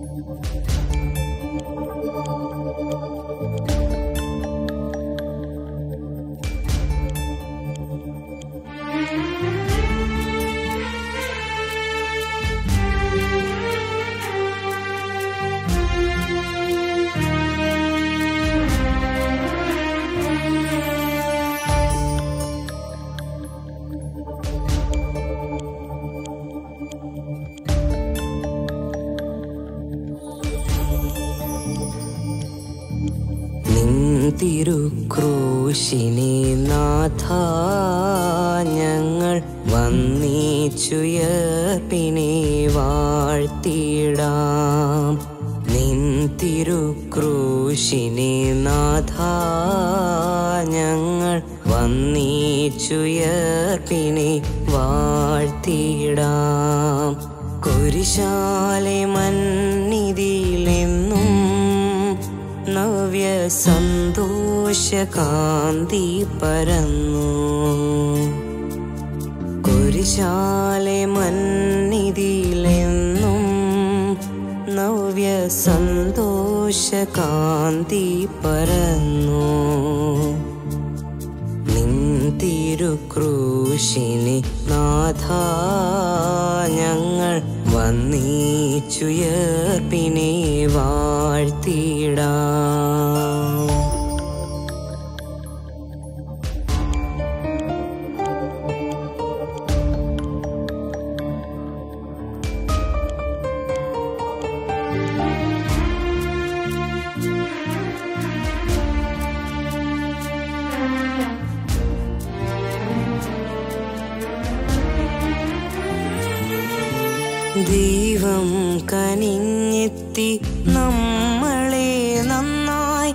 നിൻ തിരുക്രൂശിനെ നാഥ ഞങ്ങൾ വന്നീച്ചുയർപ്പിനെ വാഴ്ത്തിടാം നിൻ തിരുക്രൂശിനെ നാഥ ഞങ്ങൾ വന്നീച്ചുയർപ്പിനെ വാഴ്ത്തിടാം കുരിശാലെ മന്നിതിലെന്നും നവ്യ സന്തോഷകാന്തി പരന്നു കുരിശാലെ മന്നിതിലെന്നും നവ്യ സന്തോഷകാന്തി പരന്നു നിൻ തിരുക്രൂശിനെ നാഥ ഞങ്ങൾ വന്നീച്ചുയർപ്പിനെ വാഴ്ത്തിടാം ദൈവം കനിഞ്ഞെത്തി നമ്മളെ നന്നായി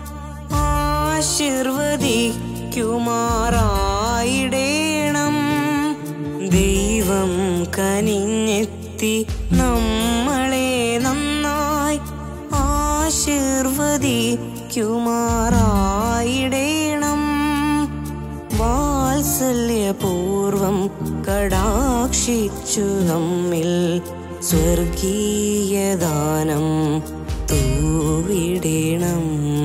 ആശീർവദിക്കുമാറായിടേണം ദൈവം കനിഞ്ഞെത്തി നമ്മളെ നന്നായി ആശീർവദിക്കുമാറായിടേണം വാത്സല്യപൂർവം കടാക്ഷിച്ചു നമ്മിൽ സ്വർഗീയദാനം തൂവിടേണം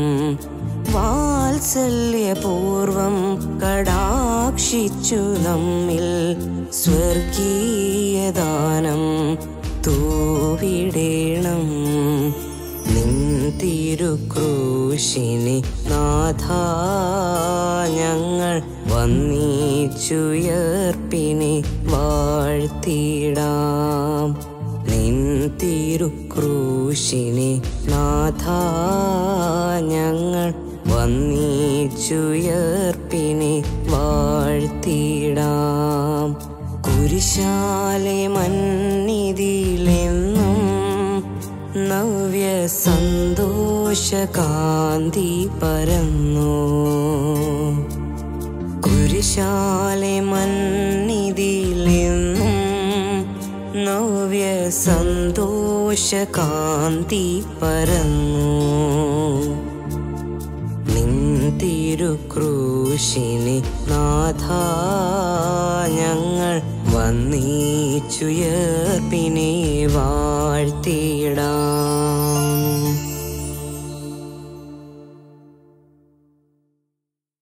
വാത്സല്യപൂർവം കടാക്ഷിച്ചു നമ്മിൽ സ്വർഗീയദാനം തൂവിടേണം നിൻ തിരുക്രൂശിനെ നാഥ ഞങ്ങൾ വന്നീച്ചുയർപ്പിനെ വാഴ്ത്തിടാം നിൻ തിരുക്രൂശിനെ നാഥ ഞങ്ങൾ വന്നീച്ചുയർപ്പിനെ വാഴ്ത്തിടാം കുരിശാലെ മന്നിതിലെന്നും നവ്യ സന്തോഷകാന്തി പരന്നു കുരിശാലെ മന്നിതിലെന്നും നവ്യ സന്തോഷകാന്തി പരന്നു നിൻ തിരുക്രൂശിനെ നാഥ ഞങ്ങൾ വന്നീച്ചുയർപ്പിനെ വാഴ്ത്തിടാം